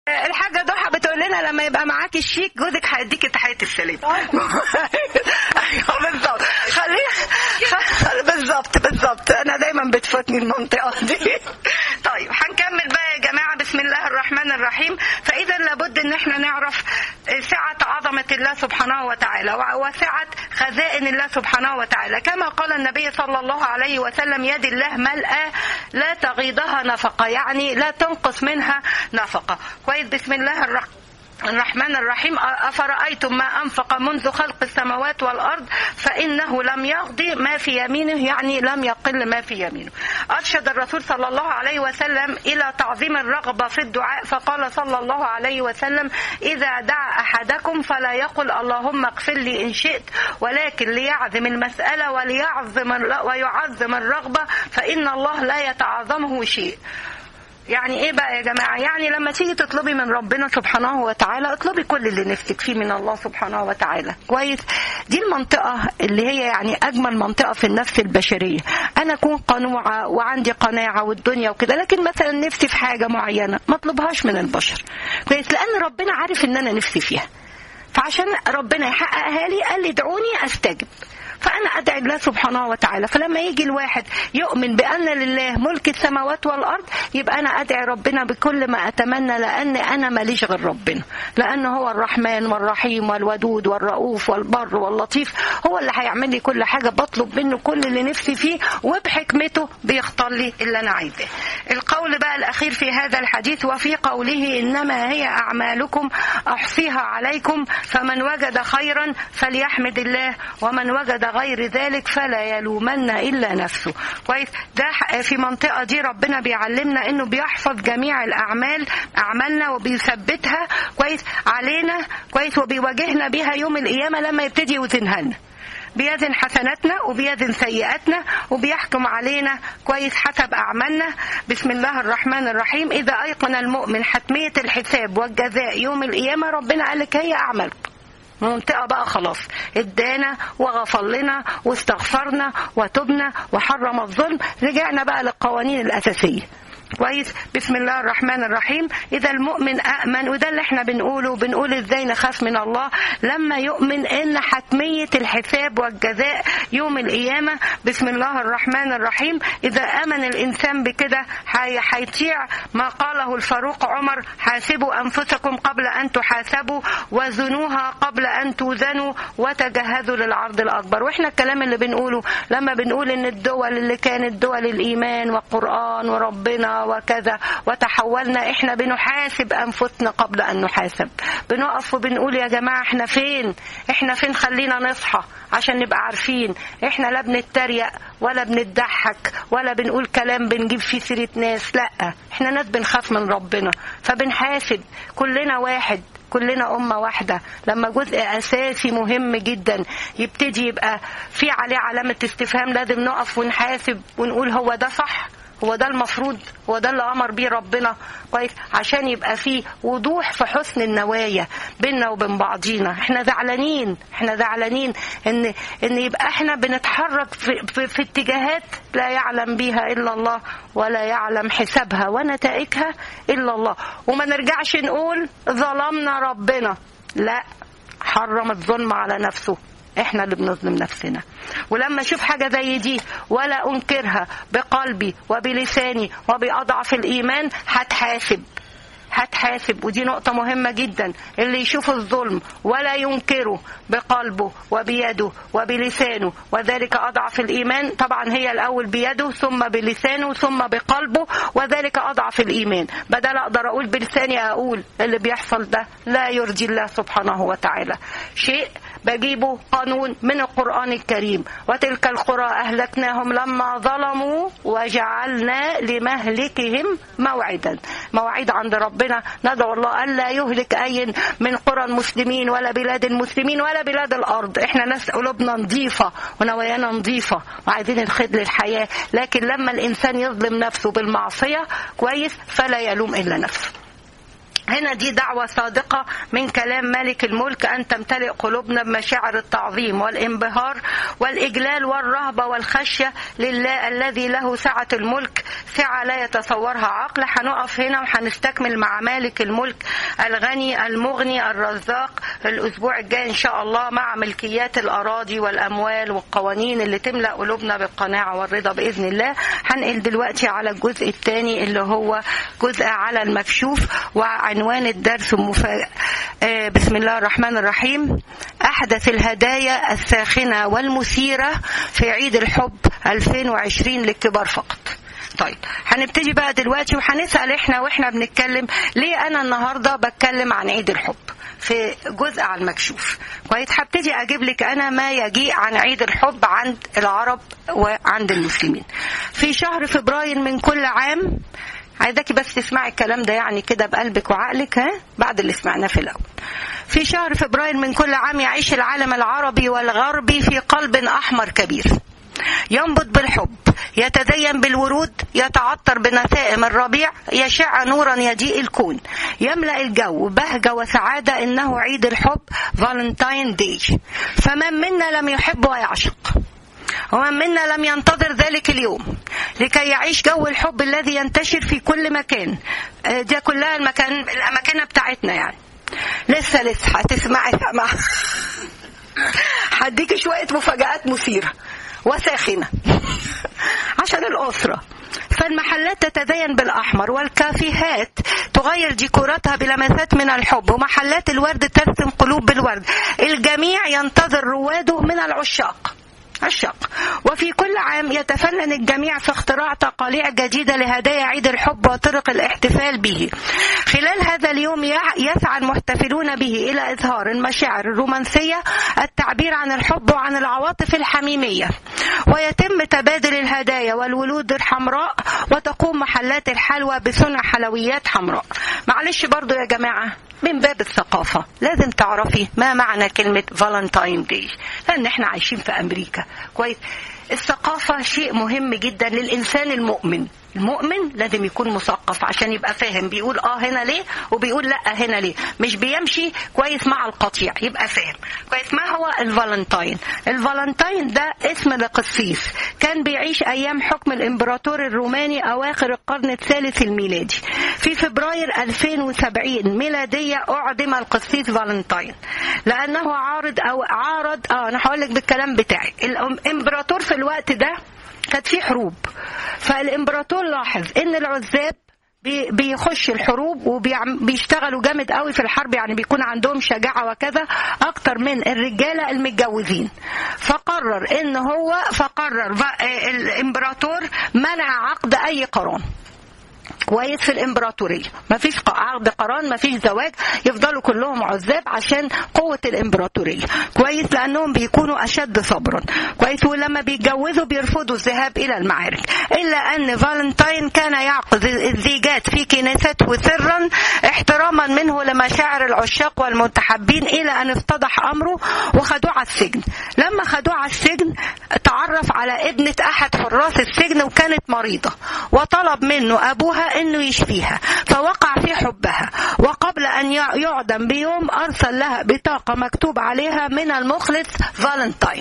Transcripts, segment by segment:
الحاجة ضحى بتقول لنا لما يبقى معاكي الشيك جوزك هيديكي تحية السلام ايوه بالظبط خليها بالظبط بالظبط انا دايما بتفوتني المنطقة دي طيب هنكمل بقى يا جماعة بسم الله الرحمن الرحيم فاذا لابد ان احنا نعرف سعة عظمة الله سبحانه وتعالى وسعة خزائن الله سبحانه وتعالى كما قال النبي صلى الله عليه وسلم يد الله ملأى لا تغيضها نفقة يعني لا تنقص منها نفقة كويس بسم الله الرحمن الرحمن الرحيم أفرأيتم ما أنفق منذ خلق السماوات والأرض فإنه لم يقضي ما في يمينه يعني لم يقل ما في يمينه أرشد الرسول صلى الله عليه وسلم إلى تعظيم الرغبة في الدعاء فقال صلى الله عليه وسلم إذا دعا أحدكم فلا يقل اللهم اغفر لي إن شئت ولكن ليعظم المسألة وليعظم ويعظم الرغبة فإن الله لا يتعظمه شيء يعني ايه بقى يا جماعه يعني لما تيجي تطلبي من ربنا سبحانه وتعالى اطلبي كل اللي نفسك فيه من الله سبحانه وتعالى كويس دي المنطقه اللي هي يعني اجمل منطقه في النفس البشريه انا اكون قنوعه وعندي قناعه والدنيا وكده لكن مثلا نفسي في حاجه معينه ما اطلبهاش من البشر كويس لان ربنا عارف ان انا نفسي فيها فعشان ربنا يحققها لي قال لي ادعوني استجب فأنا أدعي الله سبحانه وتعالى فلما يجي الواحد يؤمن بأن لله ملك السماوات والأرض يبقى أنا أدعي ربنا بكل ما أتمنى لأن أنا ماليش غير ربنا لأن هو الرحمن والرحيم والودود والرؤوف والبر واللطيف هو اللي هيعمل لي كل حاجة بطلب منه كل اللي نفسي فيه وبحكمته بيختار لي اللي أنا عايزاه القول بقى الأخير في هذا الحديث وفي قوله إنما هي أعمالكم أحصيها عليكم فمن وجد خيرا فليحمد الله ومن وجد غير ذلك فلا يلومن الا نفسه كويس ده في منطقه دي ربنا بيعلمنا انه بيحفظ جميع الاعمال اعمالنا وبيثبتها كويس علينا كويس وبيواجهنا بيها يوم القيامه لما يبتدي يوزنها لنا بيزن حسناتنا وبيزن سيئاتنا وبيحكم علينا كويس حسب أعمالنا بسم الله الرحمن الرحيم إذا أيقن المؤمن حتمية الحساب والجزاء يوم القيامة ربنا قال لك هي أعمالكم منطقة بقى خلاص ادانا وغفر لنا واستغفرنا وتبنا وحرم الظلم رجعنا بقى للقوانين الأساسية كويس بسم الله الرحمن الرحيم اذا المؤمن امن وده اللي احنا بنقوله بنقول ازاي نخاف من الله لما يؤمن ان حتميه الحساب والجزاء يوم القيامه بسم الله الرحمن الرحيم اذا امن الانسان بكده هيطيع ما قاله الفاروق عمر حاسبوا انفسكم قبل ان تحاسبوا وزنوها قبل ان توزنوا وتجهزوا للعرض الاكبر واحنا الكلام اللي بنقوله لما بنقول ان الدول اللي كانت دول الايمان والقران وربنا وكذا وتحولنا احنا بنحاسب انفسنا قبل ان نحاسب بنقف وبنقول يا جماعه احنا فين احنا فين خلينا نصحى عشان نبقى عارفين احنا لا بنتريق ولا بنضحك ولا بنقول كلام بنجيب فيه سيره ناس لا احنا ناس بنخاف من ربنا فبنحاسب كلنا واحد كلنا أمة واحدة لما جزء أساسي مهم جدا يبتدي يبقى في عليه علامة استفهام لازم نقف ونحاسب ونقول هو ده صح هو ده المفروض هو ده اللي امر بيه ربنا كويس عشان يبقى فيه وضوح في حسن النوايا بيننا وبين بعضينا احنا زعلانين احنا زعلانين ان ان يبقى احنا بنتحرك في, في, في اتجاهات لا يعلم بيها الا الله ولا يعلم حسابها ونتائجها الا الله وما نرجعش نقول ظلمنا ربنا لا حرم الظلم على نفسه احنا اللي بنظلم نفسنا ولما اشوف حاجة زي دي ولا انكرها بقلبي وبلساني وبأضعف الايمان هتحاسب هتحاسب ودي نقطة مهمة جدا اللي يشوف الظلم ولا ينكره بقلبه وبيده وبلسانه وذلك أضعف الإيمان طبعا هي الأول بيده ثم بلسانه ثم بقلبه وذلك أضعف الإيمان بدل أقدر أقول بلساني أقول اللي بيحصل ده لا يرضي الله سبحانه وتعالى شيء بجيبه قانون من القرآن الكريم وتلك القرى أهلكناهم لما ظلموا وجعلنا لمهلكهم موعدا موعد عند ربنا ندعو الله ألا يهلك أي من قرى المسلمين ولا بلاد المسلمين ولا بلاد الأرض احنا ناس قلوبنا نظيفة ونوايانا نظيفة وعايزين الخير للحياة لكن لما الإنسان يظلم نفسه بالمعصية كويس فلا يلوم إلا نفسه هنا دي دعوة صادقة من كلام مالك الملك أن تمتلئ قلوبنا بمشاعر التعظيم والانبهار والإجلال والرهبة والخشية لله الذي له سعة الملك سعة لا يتصورها عقل هنقف هنا وهنستكمل مع مالك الملك الغني المغني الرزاق الأسبوع الجاي إن شاء الله مع ملكيات الأراضي والأموال والقوانين اللي تملأ قلوبنا بالقناعة والرضا بإذن الله هنقل دلوقتي على الجزء الثاني اللي هو جزء على المكشوف وعنوان الدرس مفاجأ آه، بسم الله الرحمن الرحيم أحدث الهدايا الساخنة والمثيرة في عيد الحب 2020 للكبار فقط طيب هنبتدي بقى دلوقتي وهنسأل احنا واحنا بنتكلم ليه انا النهارده بتكلم عن عيد الحب في جزء على المكشوف كويس هبتدي اجيب لك انا ما يجيء عن عيد الحب عند العرب وعند المسلمين في شهر فبراير من كل عام عايزاكي بس تسمعي الكلام ده يعني كده بقلبك وعقلك ها بعد اللي سمعناه في الاول في شهر فبراير من كل عام يعيش العالم العربي والغربي في قلب احمر كبير ينبض بالحب يتزين بالورود يتعطر بنسائم الربيع يشع نورا يضيء الكون يملأ الجو بهجة وسعادة إنه عيد الحب فالنتاين داي فمن منا لم يحب ويعشق ومن منا لم ينتظر ذلك اليوم لكي يعيش جو الحب الذي ينتشر في كل مكان آه، ده كلها المكان الأماكن بتاعتنا يعني لسه لسه هتسمعي سمع هديكي شوية مفاجآت مثيرة وساخنة عشان الأسرة فالمحلات تتزين بالأحمر والكافيهات تغير ديكوراتها بلمسات من الحب ومحلات الورد ترسم قلوب بالورد الجميع ينتظر رواده من العشاق الشق وفي كل عام يتفنن الجميع في اختراع تقاليع جديدة لهدايا عيد الحب وطرق الاحتفال به خلال هذا اليوم يع- يسعى المحتفلون به إلى إظهار المشاعر الرومانسية التعبير عن الحب وعن العواطف الحميمية ويتم تبادل الهدايا والولود الحمراء وتقوم محلات الحلوى بصنع حلويات حمراء معلش برضو يا جماعة من باب الثقافة لازم تعرفي ما معنى كلمة فالنتاين داي لأن احنا عايشين في أمريكا كويس الثقافة شيء مهم جدا للإنسان المؤمن المؤمن لازم يكون مثقف عشان يبقى فاهم بيقول اه هنا ليه وبيقول لا هنا ليه مش بيمشي كويس مع القطيع يبقى فاهم كويس ما هو الفالنتاين الفالنتاين ده اسم لقسيس كان بيعيش ايام حكم الامبراطور الروماني اواخر القرن الثالث الميلادي في فبراير 2070 ميلادية اعدم القسيس فالنتاين لانه عارض او عارض اه انا هقول لك بالكلام بتاعي الامبراطور في الوقت ده كانت في حروب فالامبراطور لاحظ ان العزاب بي- بيخش الحروب وبيشتغلوا جامد قوي في الحرب يعني بيكون عندهم شجاعة وكذا أكتر من الرجالة المتجوزين فقرر إن هو فقرر ف- آه، الإمبراطور منع عقد أي قران كويس في الامبراطوريه مفيش ق- عقد قران مفيش زواج يفضلوا كلهم عزاب عشان قوه الامبراطوريه كويس لانهم بيكونوا اشد صبرا كويس ولما بيتجوزوا بيرفضوا الذهاب الى المعارك الا ان فالنتاين كان يعقد الزيجات في كنيسته سرا احتراما منه لمشاعر العشاق والمتحبين الى ان افتضح امره وخدوه على السجن لما خدوه على السجن تعرف على ابنه احد حراس السجن وكانت مريضه وطلب منه ابوها انه يشفيها فوقع في حبها وقبل ان يع- يعدم بيوم ارسل لها بطاقه مكتوب عليها من المخلص فالنتاين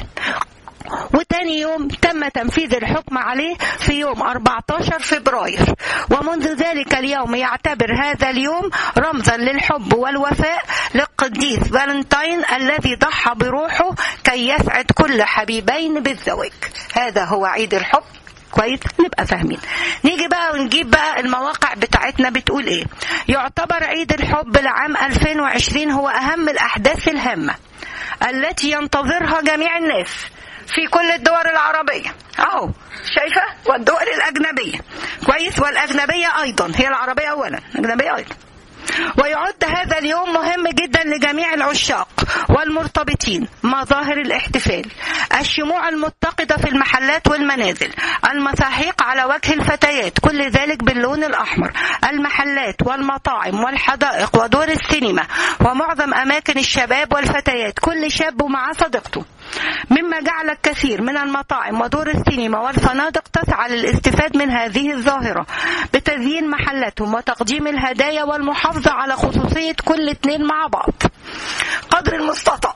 وتاني يوم تم تنفيذ الحكم عليه في يوم 14 فبراير ومنذ ذلك اليوم يعتبر هذا اليوم رمزا للحب والوفاء للقديس فالنتاين الذي ضحى بروحه كي يسعد كل حبيبين بالزواج هذا هو عيد الحب كويس نبقى فاهمين نيجي بقى ونجيب بقى المواقع بتاعتنا بتقول ايه يعتبر عيد الحب لعام 2020 هو اهم الاحداث الهامه التي ينتظرها جميع الناس في كل الدول العربية اهو شايفة والدول الأجنبية كويس والأجنبية أيضا هي العربية أولا الأجنبية أيضا ويعد هذا اليوم مهم جدا لجميع العشاق والمرتبطين مظاهر الاحتفال الشموع المتقدة في المحلات والمنازل المساحيق على وجه الفتيات كل ذلك باللون الأحمر المحلات والمطاعم والحدائق ودور السينما ومعظم أماكن الشباب والفتيات كل شاب مع صديقته مما جعل الكثير من المطاعم ودور السينما والفنادق تسعى للاستفاد من هذه الظاهرة بتزيين محلاتهم وتقديم الهدايا والمحافظة على خصوصية كل اتنين مع بعض قدر المستطاع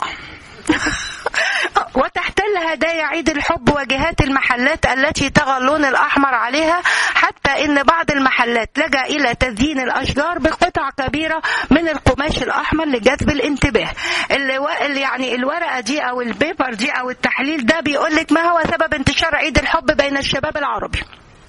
وتحتل هدايا عيد الحب واجهات المحلات التي طغى اللون الأحمر عليها حتى إن بعض المحلات لجأ إلى تزيين الأشجار بقطع كبيرة من القماش الأحمر لجذب الانتباه اللي يعني الورقة دي أو البيبر دي أو التحليل ده بيقول لك ما هو سبب انتشار عيد الحب بين الشباب العربي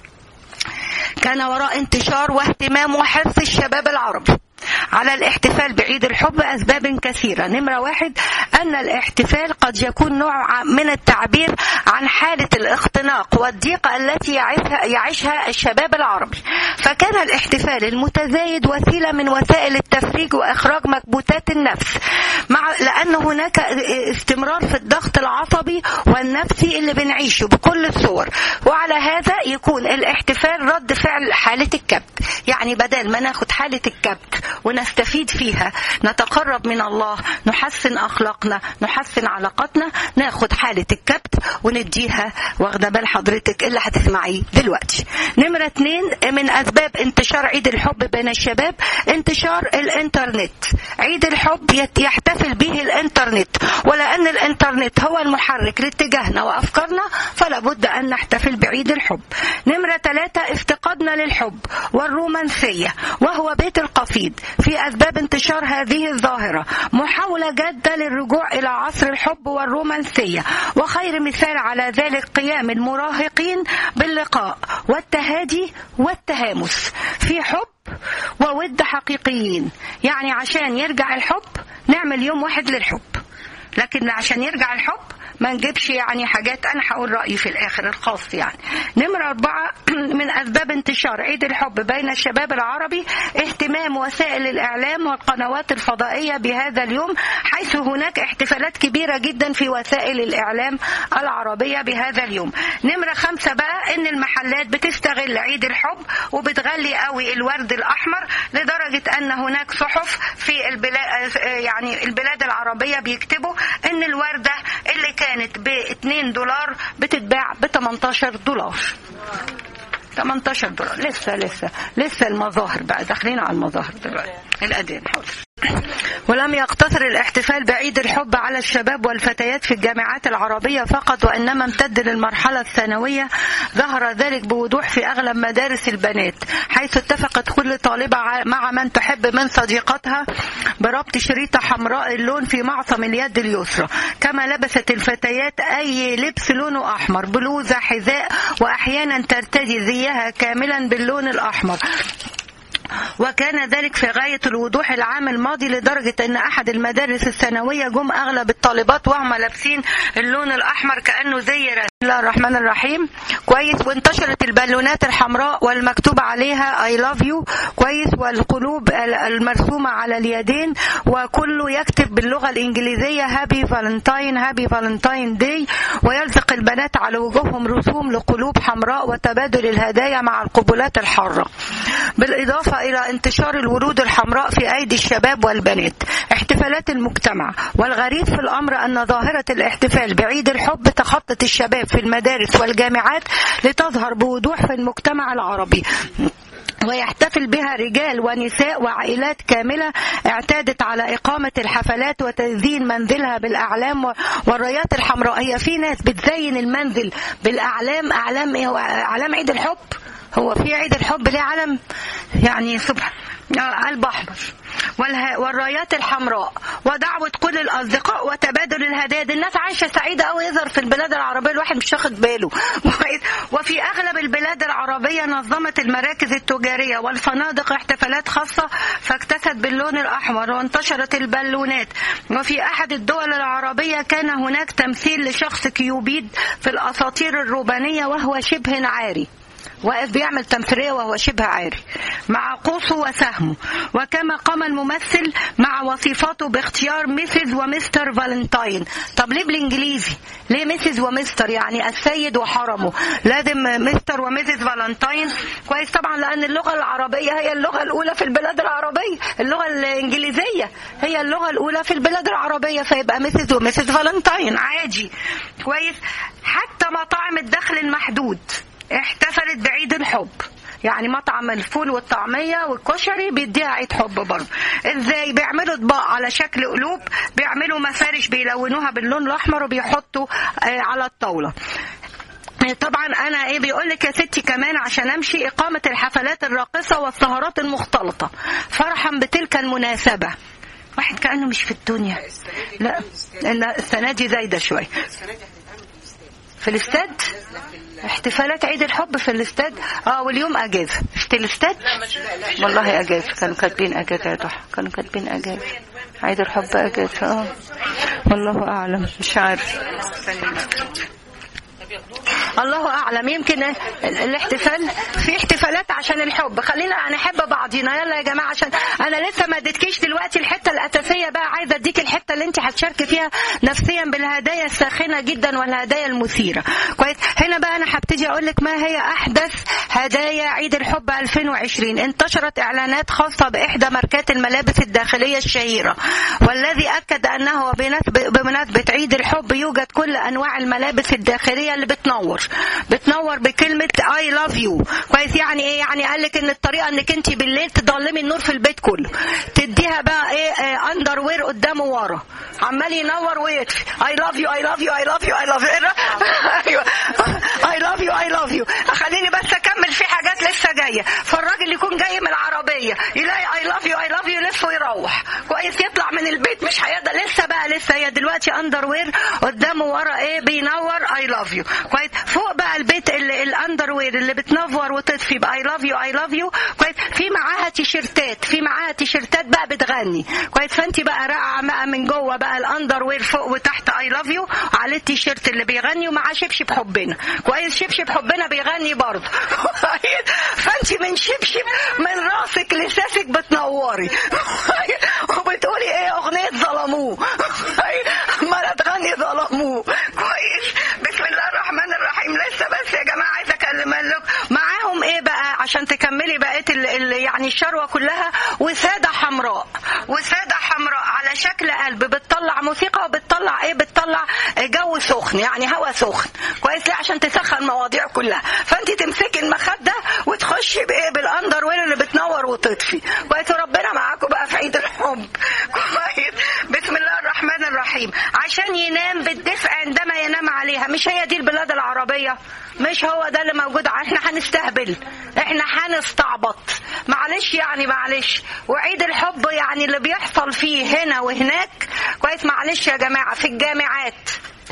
كان وراء انتشار واهتمام وحرص الشباب العربي على الاحتفال بعيد الحب أسباب كثيرة نمرة واحد أن الاحتفال قد يكون نوع من التعبير عن حالة الاختناق والضيقة التي يعيشها, يعيشها الشباب العربي فكان الاحتفال المتزايد وسيلة من وسائل التفريج وإخراج مكبوتات النفس مع لأن هناك استمرار في الضغط العصبي والنفسي اللي بنعيشه بكل الصور وعلى هذا يكون الاحتفال رد فعل حالة الكبت يعني بدل ما ناخد حالة الكبت ونستفيد فيها نتقرب من الله نحسن أخلاقنا نحسن علاقاتنا ناخد حالة الكبت ونديها واخدة بال حضرتك اللي هتسمعيه دلوقتي نمرة اتنين من أسباب انتشار عيد الحب بين الشباب انتشار الانترنت عيد الحب يحتفل به الانترنت ولأن الانترنت هو المحرك لاتجاهنا وأفكارنا فلا بد أن نحتفل بعيد الحب نمرة ثلاثة افتقادنا للحب والرومانسية وهو بيت القصيد في أسباب انتشار هذه الظاهرة محاولة جادة للرجوع إلى عصر الحب والرومانسية وخير مثال على ذلك قيام المراهقين باللقاء والتهادي والتهامس في حب وود حقيقيين يعني عشان يرجع الحب نعمل يوم واحد للحب لكن عشان يرجع الحب ما نجيبش يعني حاجات انا هقول رايي في الاخر الخاص يعني نمره اربعه من اسباب انتشار عيد الحب بين الشباب العربي اهتمام وسائل الاعلام والقنوات الفضائيه بهذا اليوم حيث هناك احتفالات كبيره جدا في وسائل الاعلام العربيه بهذا اليوم نمره خمسه بقى ان المحلات بتستغل عيد الحب وبتغلي قوي الورد الاحمر لدرجه ان هناك صحف في البلاد يعني البلاد العربيه بيكتبوا ان الورده اللي كان كانت ب 2 دولار بتتباع ب 18 دولار 18 دولار لسه لسه لسه المظاهر بقى داخلين على المظاهر دلوقتي الأدين حاضر ولم يقتصر الاحتفال بعيد الحب على الشباب والفتيات في الجامعات العربية فقط وإنما امتد للمرحلة الثانوية ظهر ذلك بوضوح في أغلب مدارس البنات حيث اتفقت كل طالبة مع من تحب من صديقتها بربط شريطة حمراء اللون في معصم اليد اليسرى كما لبست الفتيات أي لبس لونه أحمر بلوزة حذاء وأحيانا ترتدي زيها كاملا باللون الأحمر وكان ذلك في غاية الوضوح العام الماضي لدرجة أن أحد المدارس الثانوية جم أغلب الطالبات وهم لابسين اللون الأحمر كأنه زي بسم الله الرحمن الرحيم كويس وانتشرت البالونات الحمراء والمكتوب عليها I love you كويس والقلوب المرسومة على اليدين وكله يكتب باللغة الإنجليزية هابي فالنتاين هابي فالنتاين داي ويلصق البنات على وجوههم رسوم لقلوب حمراء وتبادل الهدايا مع القبلات الحارة بالإضافة إلى انتشار الورود الحمراء في أيدي الشباب والبنات احتفالات المجتمع والغريب في الأمر أن ظاهرة الاحتفال بعيد الحب تخطت الشباب في المدارس والجامعات لتظهر بوضوح في المجتمع العربي ويحتفل بها رجال ونساء وعائلات كاملة اعتادت على إقامة الحفلات وتزيين منزلها بالأعلام والرايات الحمراء هي في ناس بتزين المنزل بالأعلام أعلام إيه أعلام عيد الحب هو في عيد الحب ليه علم يعني سبحان قلب احمر والرايات الحمراء ودعوة كل الأصدقاء وتبادل الهدايا الناس عايشة سعيدة أوي يظهر في البلاد العربية الواحد مش واخد باله وفي أغلب البلاد العربية نظمت المراكز التجارية والفنادق احتفالات خاصة فاكتست باللون الأحمر وانتشرت البالونات وفي أحد الدول العربية كان هناك تمثيل لشخص كيوبيد في الأساطير الروبانية وهو شبه عاري واقف بيعمل تمثيلية وهو شبه عاري مع قوسه وسهمه وكما قام الممثل مع وصفاته باختيار ميسيز ومستر فالنتاين طب ليه بالانجليزي ليه ميسيز ومستر يعني السيد وحرمه لازم مستر وميسيز فالنتاين كويس طبعا لان اللغة العربية هي اللغة الاولى في البلاد العربية اللغة الانجليزية هي اللغة الاولى في البلاد العربية فيبقى ميسيز وميسيز فالنتاين عادي كويس حتى مطاعم الدخل المحدود احتفلت بعيد الحب يعني مطعم الفول والطعميه والكشري بيديها عيد حب برضه ازاي بيعملوا اطباق على شكل قلوب بيعملوا مفارش بيلونوها باللون الاحمر وبيحطوا آه، على الطاوله طبعا انا ايه بيقول لك يا ستي كمان عشان امشي اقامه الحفلات الراقصه والسهرات المختلطه فرحا بتلك المناسبه واحد كانه مش في الدنيا لا إن السنه دي زايده شويه في الاستاد احتفالات عيد الحب في الاستاد اه واليوم اجازه في الاستاد والله اجازه كانوا كاتبين اجازه يا ضحى كانوا كاتبين اجازه عيد الحب اجازه اه والله اعلم مش عارف الله اعلم يمكن الاحتفال في احتفالات عشان الحب خلينا نحب بعضينا يلا يا جماعه عشان انا لسه ما اديتكيش دلوقتي الحته الاساسيه بقى عايزه اديك الحته اللي انت هتشاركي فيها نفسيا بالهدايا الساخنه جدا والهدايا المثيره كويس هنا بقى انا هبتدي اقول لك ما هي احدث هدايا عيد الحب 2020 انتشرت اعلانات خاصه باحدى ماركات الملابس الداخليه الشهيره والذي اكد انه بمناسبه بمناسبة عيد الحب يوجد كل انواع الملابس الداخليه اللي بتنور بتنور بكلمه اي لاف يو كويس يعني ايه يعني قال لك ان الطريقه انك انت بالليل تضلمي النور في البيت كله تديها بقى ايه اندر وير قدام وورا عمال ينور ويطفي اي لاف يو اي لاف يو اي لاف يو اي لاف يو ايوه اي لاف يو اي لاف يو خليني بس اكمل في حاجات لسه جايه فالراجل يكون جاي من العربيه يلاقي اي لاف يو اي لاف يو يلف ويروح كويس يطلع من البيت مش هيقدر لسه بقى لسه هي دلوقتي اندر وير قدامه ورا ايه بينور اي لاف يو كويس فوق بقى البيت الاندر وير اللي بتنور وتطفي باي لاف يو اي لاف يو كويس في معاها تيشرتات في معاها تيشرتات بقى بتغني كويس فانت بقى راقعه بقى من جوه بقى الاندر وير فوق وتحت اي لاف يو عليه التيشيرت اللي بيغني ومعاه شبشب حبنا كويس شبشب حبنا بيغني برضه فانت من شبشب من راسك لساسك بتنوري وبتقولي ايه اغنيه ظلموه عماله تغني ظلموه كويس بسم الله الرحمن الرحيم لسه بس يا جماعه عايزه اكلم لكم معاهم ايه بقى عشان تكملي بقيه ال ال يعني الشروه كلها وساده حمراء وساده حمراء على شكل قلب بتطلع موسيقى وبتطلع ايه بتطلع جو سخن يعني هوا سخن كويس ليه عشان تسخن المواضيع كلها فانت تمسكي المخده وتخشي بايه بالاندر وير اللي بتنور وتطفي كويس وربنا معاكم بقى في عيد الحب كويس بسم الله الرحمن الرحيم عشان ينام بالدفء عندما ينام عليها مش هي دي البلاد العربيه مش هو ده اللي موجود احنا هنستهبل احنا هنستعبط معلش يعني معلش وعيد الحب يعني اللي بيحصل فيه هنا وهناك كويس معلش يا جماعه في الجامعات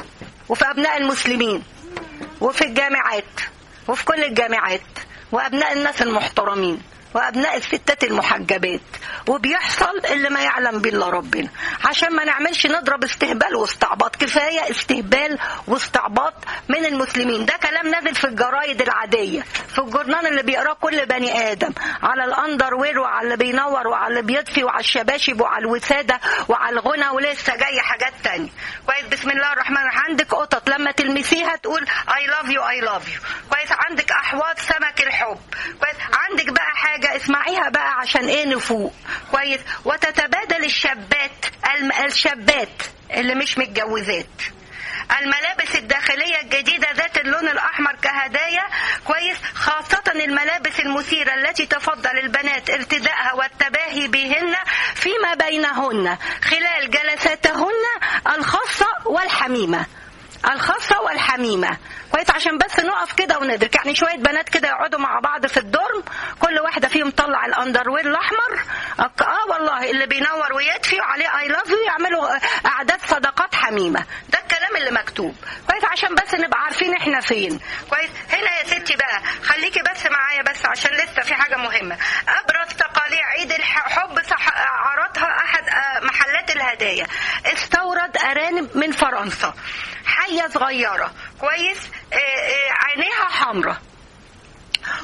وفي ابناء المسلمين وفي الجامعات وفي كل الجامعات وابناء الناس المحترمين وابناء الستات المحجبات وبيحصل اللي ما يعلم به الا ربنا عشان ما نعملش نضرب استهبال واستعباط كفايه استهبال واستعباط من المسلمين ده كلام نازل في الجرايد العاديه في الجورنال اللي بيقراه كل بني ادم على الاندر وير وعلى اللي بينور وعلى اللي بيطفي وعلى الشباشب وعلى الوساده وعلى الغنى ولسه جاي حاجات تانية كويس بسم الله الرحمن الرحيم عندك قطط لما تلمسيها تقول اي لاف يو اي لاف يو كويس عندك احواض سمك الحب كويس عندك بقى حاجه حاجة اسمعيها بقى عشان ايه نفوق كويس وتتبادل الشابات الشابات اللي مش متجوزات الملابس الداخلية الجديدة ذات اللون الأحمر كهدايا كويس خاصة الملابس المثيرة التي تفضل البنات ارتدائها والتباهي بهن فيما بينهن خلال جلساتهن الخاصة والحميمة الخاصة والحميمة كويس عشان بس نقف كده وندرك يعني شوية بنات كده يقعدوا مع بعض في الدرم كل واحدة فيهم طلع الاندروير الأحمر اه والله اللي بينور ويدفي وعليه اي لاف يو يعملوا أعداد صداقات حميمة ده الكلام اللي مكتوب كويس عشان بس نبقى عارفين احنا فين كويس هنا يا ستي بقى خليكي بس معايا بس عشان لسه في حاجة مهمة أبرز تقاليع عيد الحب عرضها أحد محلات الهدايا استورد أرانب من فرنسا حية صغيرة كويس عينيها حمراء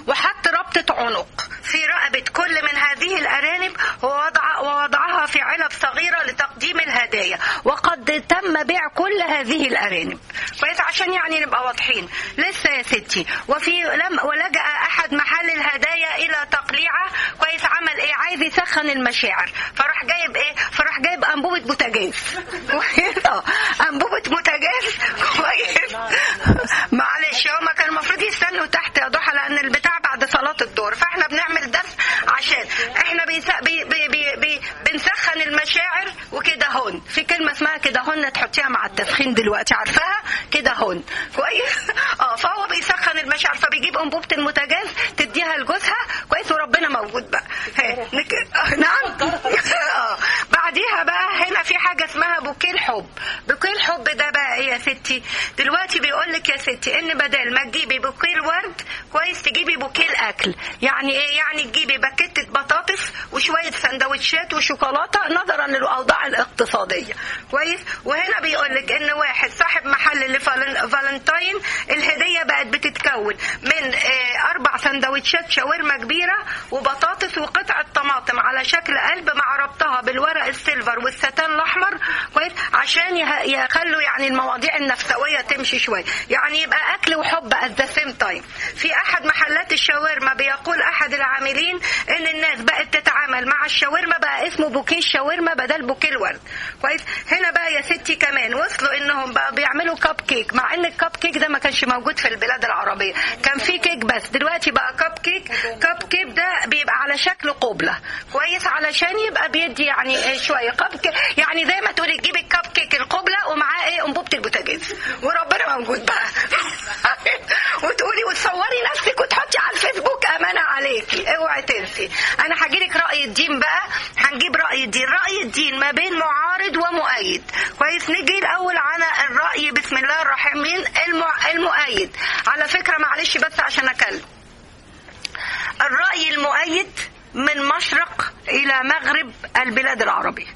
وحط ربطة عنق في رقبة كل من هذه الأرانب ووضع ووضعها في علب صغيرة لتقديم الهدايا وقد تم بيع كل هذه الأرانب كويس عشان يعني نبقى واضحين لسه يا ستي وفي لم ولجأ أحد محل الهدايا إلى تقليعة كويس عمل إيه عايز يسخن المشاعر فراح جايب إيه فراح جايب أنبوبة بوتاجاز كويس اه أنبوبة بوتاجاز كويس معلش هما كان المفروض يستنوا تحت يا ضحى لأن البتاع بعد صلاة الظهر فاحنا بنعمل درس عشان احنا بيس... بي... بي... بي... بي... بنسخن المشاعر وكده هون في كلمة اسمها كده هون تحطيها مع التسخين دلوقتي عارفاها كده هون كويس اه فهو بيسخن المشاعر فبيجيب انبوبة الموتاجاز تديها لجوزها كويس وربنا موجود بقى ها، نك... آه، نعم آه. بعديها بقى هنا في حاجة اسمها بوكيه الحب بوكيه الحب ده بقى ايه يا ستي دلوقتي بيقول لك يا ستي ان بدل ما تجيبي بوكيه الورد كويس تجيبي بوكيه الاكل يعني ايه يعني تجيبي باكيتة بطاطس وشوية سندوتشات وشوكولاتة نظرا للاوضاع الاقتصادية كويس وهنا بيقول لك ان واحد صاحب محل لفالنتاين الهدية بقت بتتكون من آه، اربع سندوتشات شاورما كبيرة وبطاطس وقطعة طماطم على شكل قلب مع ربطها بالورق السيلفر والستان الاحمر كويس عشان يه- يخلوا يعني المواضيع النفسويه تمشي شويه يعني يبقى اكل وحب at the same time في احد محلات الشاورما بيقول احد العاملين ان الناس بقت تتعامل مع الشاورما بقى اسمه بوكيه الشاورما بدل بوكيه الورد كويس هنا بقى يا ستي كمان وصلوا انهم بقى بيعملوا كب كيك مع ان الكب كيك ده ما كانش موجود في البلاد العربيه كان في كيك بس دلوقتي بقى كب كيك كب كيك ده بيبقى على شكل قبله كويس علشان يبقى بيدي يعني إيه شويه كب كيك يعني زي ما تقولي تجيبي الكب كيك القبله ومعاه ايه انبوبه البوتاجاز وربنا موجود بقى وتقولي وتصوري نفسك وتحطي على الفيسبوك امانه عليكي اوعي تنسي انا هجيلك راي الدين بقى هنجيب راي الدين راي الدين ما بين معارض ومؤيد كويس نيجي الاول على الراي بسم الله الرحمن المع... المؤيد على فكره معلش بس عشان اكلم الراي المؤيد من مشرق الى مغرب البلاد العربيه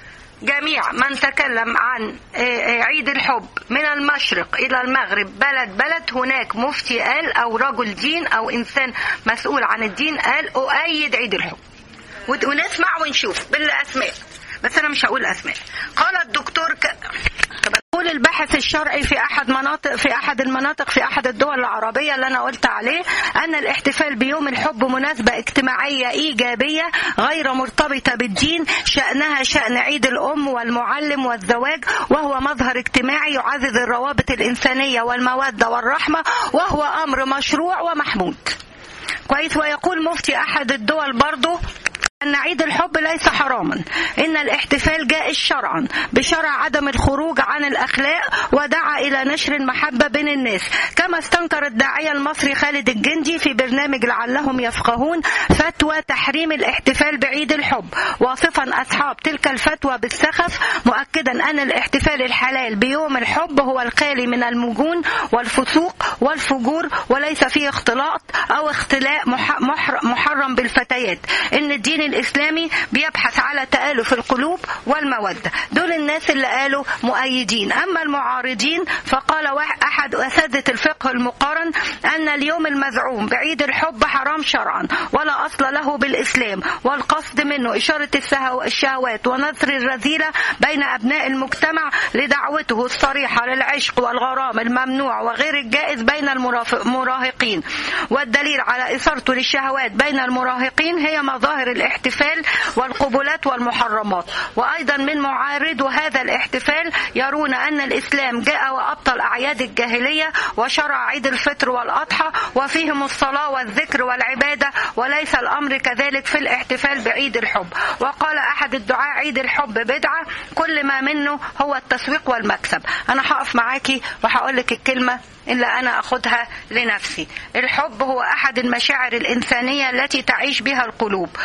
جميع من تكلم عن آه، آه، عيد الحب من المشرق إلى المغرب بلد بلد هناك مفتي قال أو رجل دين أو إنسان مسؤول عن الدين قال أؤيد عيد الحب ود- ونسمع ونشوف بالأسماء بس أنا مش هقول أسماء قال الدكتور ك... يقول الباحث الشرعي في احد مناطق في احد المناطق في احد الدول العربيه اللي انا قلت عليه ان الاحتفال بيوم الحب مناسبه اجتماعيه ايجابيه غير مرتبطه بالدين شانها شان عيد الام والمعلم والزواج وهو مظهر اجتماعي يعزز الروابط الانسانيه والموده والرحمه وهو امر مشروع ومحمود كويس ويقول مفتي احد الدول برضه أن عيد الحب ليس حراما إن الاحتفال جائز شرعا بشرع عدم الخروج عن الأخلاق ودعا إلى نشر المحبة بين الناس كما استنكر الداعية المصري خالد الجندي في برنامج لعلهم يفقهون فتوى تحريم الاحتفال بعيد الحب واصفا أصحاب تلك الفتوى بالسخف مؤكدا أن الاحتفال الحلال بيوم الحب هو الخالي من المجون والفسوق والفجور وليس فيه اختلاط أو اختلاء مح- محر- محرم بالفتيات إن الدين الإسلامي بيبحث على تآلف القلوب والمودة دول الناس اللي قالوا مؤيدين أما المعارضين فقال واحد أحد أساتذة الفقه المقارن أن اليوم المزعوم بعيد الحب حرام شرعا ولا أصل له بالإسلام والقصد منه إشارة السهو- الشهوات ونثر الرذيلة بين أبناء المجتمع لدعوته الصريحة للعشق والغرام الممنوع وغير الجائز بين المرافق- المراهقين والدليل على إثارته للشهوات بين المراهقين هي مظاهر الاحتفال والقبلات والمحرمات وأيضا من معارض هذا الاحتفال يرون أن الإسلام جاء وأبطل أعياد الجاهلية وشرع عيد الفطر والأضحى وفيهم الصلاة والذكر والعبادة وليس الأمر كذلك في الاحتفال بعيد الحب وقال أحد الدعاء عيد الحب بدعة كل ما منه هو التسويق والمكسب أنا هقف معاكي وهقول لك الكلمة اللي أنا أخدها لنفسي الحب هو أحد المشاعر الإنسانية التي تعيش بها القلوب ولا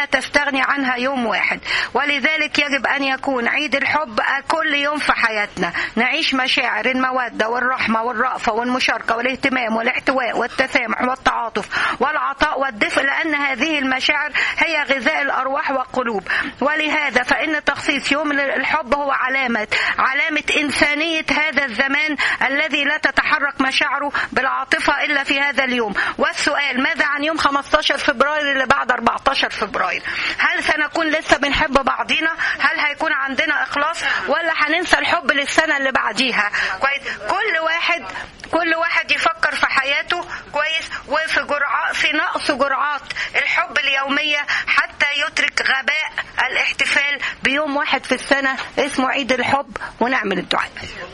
تستغني عنها يوم واحد ولذلك يجب أن يكون عيد الحب كل يوم في حياتنا نعيش مشاعر المودة والرحمة والرأفة والمشاركة والاهتمام والاحتواء والتسامح والتعاطف والعطاء والدفء لأن هذه المشاعر هي غذاء الأرواح والقلوب ولهذا فإن تخصيص يوم الحب هو علامة علامة إنسانية هذا الزمان الذي لا تتحرك مشاعره بالعاطفة إلا في هذا اليوم والسؤال ماذا عن يوم 15 فبراير اللي بعد 14 فبراير هل سنكون لسه بنحب بعضينا هل هيكون عندنا إخلاص ولا هننسى الحب للسنة اللي بعديها كويس كل واحد كل واحد يفكر في حياته كويس وفي جرعات في نقص جرعات الحب اليومية حتى يترك غباء الاحتفال بيوم واحد في السنة اسمه عيد الحب ونعمل الدعاء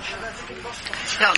يلا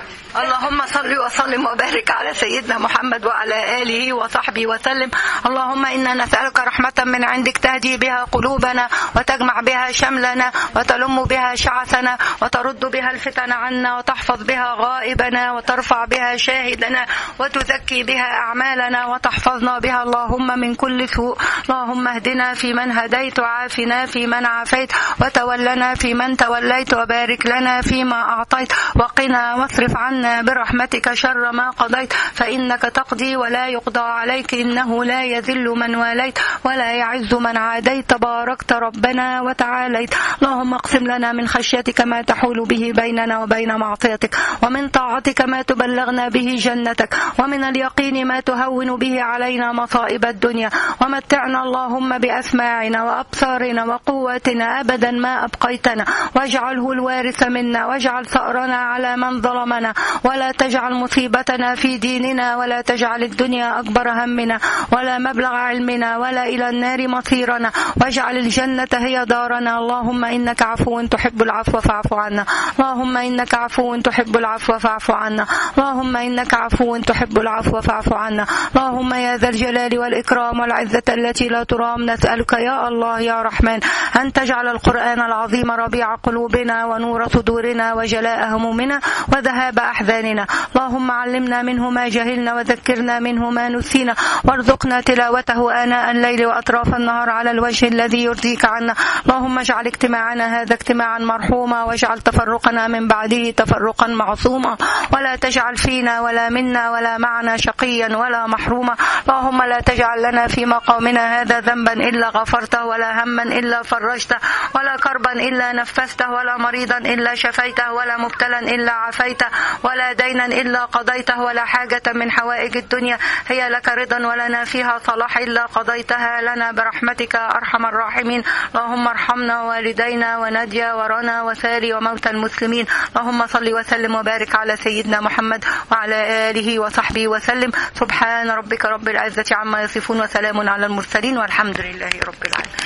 اللهم صل وسلم وبارك على سيدنا محمد وعلى آله وصحبه وسلم اللهم إنا نسألك رحمة من عندك تهدي بها قلوبنا وتجمع بها شملنا وتلم بها شعثنا وترد بها الفتن عنا وتحفظ بها غائبنا وترفع بها شاهدنا وتزكي بها أعمالنا وتحفظنا بها اللهم من كل سوء اللهم اهدنا في من هديت وعافنا في من عافيت وتولنا في من توليت وبارك لنا فيما أعطيت وقنا واصرف عنا برحمتك شر ما قضيت فإنك تقضي ولا يقضى عليك إنه لا يذل من واليت ولا يعز من عاديت تباركت ربنا وتعاليت اللهم اقسم لنا من خشيتك ما تحول به بيننا وبين معصيتك ومن طاعتك ما تبلغنا به جنتك ومن اليقين ما تهون به علينا مصائب الدنيا ومتعنا اللهم بأسماعنا وأبصارنا وقواتنا أبدا ما أبقيتنا واجعله الوارث منا واجعل ثأرنا على من ظلمنا ولا تجعل مصيبتنا في ديننا ولا تجعل الدنيا أكبر همنا ولا مبلغ علمنا ولا إلى النار مصيرنا واجعل الجنة هي دارنا اللهم إنك عفو تحب العفو فاعف عنا اللهم إنك عفو تحب العفو فاعف عنا اللهم إنك عفو تحب العفو فاعف عنا اللهم يا ذا الجلال والإكرام والعزة التي لا ترام نسألك يا الله يا رحمن أن تجعل القرآن العظيم ربيع قلوبنا ونور صدورنا وجلاء همومنا وذهاب أحزاننا اللهم علمنا منه ما جهلنا وذكرنا منه ما نسينا وارزقنا تلاوته آناء الليل وأطراف النهار على الوجه الذي يرضيك عنا اللهم اجعل اجتماعنا هذا اجتماعا مرحوما واجعل تفرقنا من بعده تفرقا معصوما ولا تجعل فينا ولا منا ولا معنا شقيا ولا محروما اللهم لا تجعل لنا في مقامنا هذا ذنبا إلا غفرته ولا هما إلا فرجته ولا كربا إلا نفسته ولا مريضا إلا شفيته ولا مبتلا إلا عافيته ولا دينا إلا قضيته ولا حاجة من حوائج الدنيا هي لك رضا ولنا فيها صلاح إلا قضيتها لنا برحمتك أرحم الراحمين اللهم ارحمنا والدينا وناديا ورنا وساري وموتى المسلمين اللهم صل وسلم وبارك على سيدنا محمد وعلى آله وصحبه وسلم سبحان ربك رب العزة عما يصفون وسلام على المرسلين والحمد لله رب العالمين